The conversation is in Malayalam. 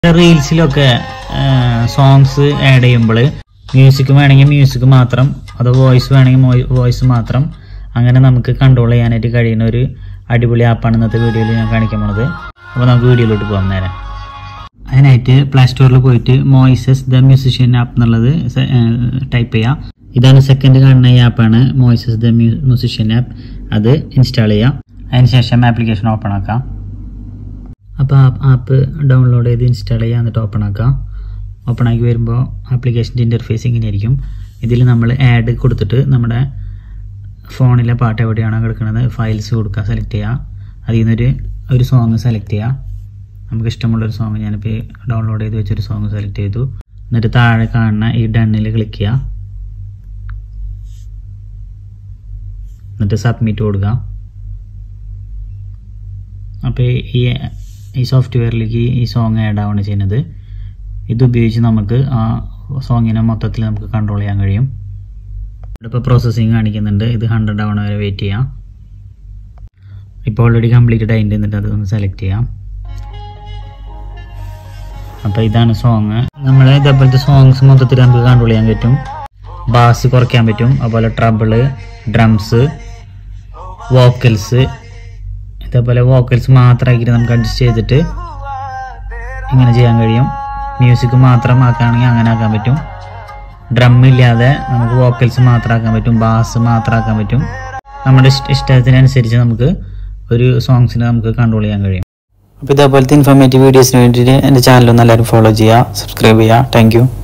റീൽസിലൊക്കെ സോങ്സ് ആഡ് ചെയ്യുമ്പോൾ മ്യൂസിക് വേണമെങ്കിൽ മ്യൂസിക് മാത്രം അത് വോയിസ് വേണമെങ്കിൽ വോയിസ് മാത്രം അങ്ങനെ നമുക്ക് കൺട്രോൾ ചെയ്യാനായിട്ട് കഴിയുന്ന ഒരു അടിപൊളി ആപ്പാണ് ഇന്നത്തെ വീഡിയോയിൽ ഞാൻ കാണിക്കാൻ പോണത് അപ്പോൾ നമുക്ക് വീഡിയോയിലോട്ട് പോകാം നേരെ അതിനായിട്ട് പ്ലേ സ്റ്റോറിൽ പോയിട്ട് മോയിസസ് ദ മ്യൂസിഷ്യൻ ആപ്പ് എന്നുള്ളത് ടൈപ്പ് ചെയ്യാം ഇതാണ് സെക്കൻഡ് കാണുന്ന ഈ ആപ്പാണ് മോയിസസ് ദ മ്യൂസിഷ്യൻ ആപ്പ് അത് ഇൻസ്റ്റാൾ ചെയ്യാം അതിനുശേഷം ആപ്ലിക്കേഷൻ ഓപ്പൺ ആക്കാം അപ്പോൾ ആ ആപ്പ് ഡൗൺലോഡ് ചെയ്ത് ഇൻസ്റ്റാൾ ചെയ്യുക എന്നിട്ട് ഓപ്പൺ ആക്കാം ഓപ്പൺ ആക്കി വരുമ്പോൾ ആപ്ലിക്കേഷൻ്റെ ഇൻ്റർഫേസ് ഇങ്ങനെയായിരിക്കും ഇതിൽ നമ്മൾ ആഡ് കൊടുത്തിട്ട് നമ്മുടെ ഫോണിലെ പാട്ട് എവിടെയാണോ കിടക്കുന്നത് ഫയൽസ് കൊടുക്കുക സെലക്ട് ചെയ്യുക അതിൽ നിന്നൊരു ഒരു സോങ് സെലക്ട് ചെയ്യുക നമുക്ക് ഇഷ്ടമുള്ളൊരു സോങ് ഞാനിപ്പോൾ ഡൗൺലോഡ് ചെയ്ത് വെച്ചൊരു സോങ് സെലക്ട് ചെയ്തു എന്നിട്ട് താഴെ കാണുന്ന ഈ ഡണ്ണിൽ ക്ലിക്ക് ചെയ്യുക എന്നിട്ട് സബ്മിറ്റ് കൊടുക്കുക അപ്പോൾ ഈ ഈ സോഫ്റ്റ്വെയറിലേക്ക് ഈ സോങ് ആഡ് ആവുകയാണ് ചെയ്യുന്നത് ഇത് ഉപയോഗിച്ച് നമുക്ക് ആ സോങ്ങിനെ മൊത്തത്തിൽ നമുക്ക് കൺട്രോൾ ചെയ്യാൻ കഴിയും ഇവിടെ ഇപ്പോൾ പ്രോസസ്സിങ് കാണിക്കുന്നുണ്ട് ഇത് ഹൺഡ്രഡ് ആവണ വരെ വെയിറ്റ് ചെയ്യാം ഇപ്പോൾ ഓൾറെഡി കംപ്ലീറ്റഡ് ആയിട്ട് എന്നിട്ട് അതൊന്ന് സെലക്ട് ചെയ്യാം അപ്പോൾ ഇതാണ് സോങ് നമ്മൾ ഇതേപോലത്തെ സോങ്സ് മൊത്തത്തിൽ നമുക്ക് കൺട്രോൾ ചെയ്യാൻ പറ്റും ബാസ് കുറയ്ക്കാൻ പറ്റും അതുപോലെ ട്രബിള് ഡ്രംസ് വോക്കൽസ് ഇതേപോലെ വോക്കൽസ് മാത്രമാക്കിയിട്ട് നമുക്ക് അഡ്ജസ്റ്റ് ചെയ്തിട്ട് ഇങ്ങനെ ചെയ്യാൻ കഴിയും മ്യൂസിക് മാത്രം ആക്കുകയാണെങ്കിൽ അങ്ങനെ ആക്കാൻ പറ്റും ഡ്രം ഇല്ലാതെ നമുക്ക് വോക്കൽസ് മാത്രം ആക്കാൻ പറ്റും ബാസ് മാത്രം ആക്കാൻ പറ്റും നമ്മുടെ ഇഷ്ട ഇഷ്ടത്തിനനുസരിച്ച് നമുക്ക് ഒരു സോങ്സിനെ നമുക്ക് കൺട്രോൾ ചെയ്യാൻ കഴിയും അപ്പോൾ ഇതേപോലത്തെ ഇൻഫോർമേറ്റീവ് വീഡിയോസിന് വേണ്ടിയിട്ട് എൻ്റെ ചാനൽ ഒന്ന് എല്ലാവരും ഫോളോ ചെയ്യുക സബ്സ്ക്രൈബ് ചെയ്യുക താങ്ക്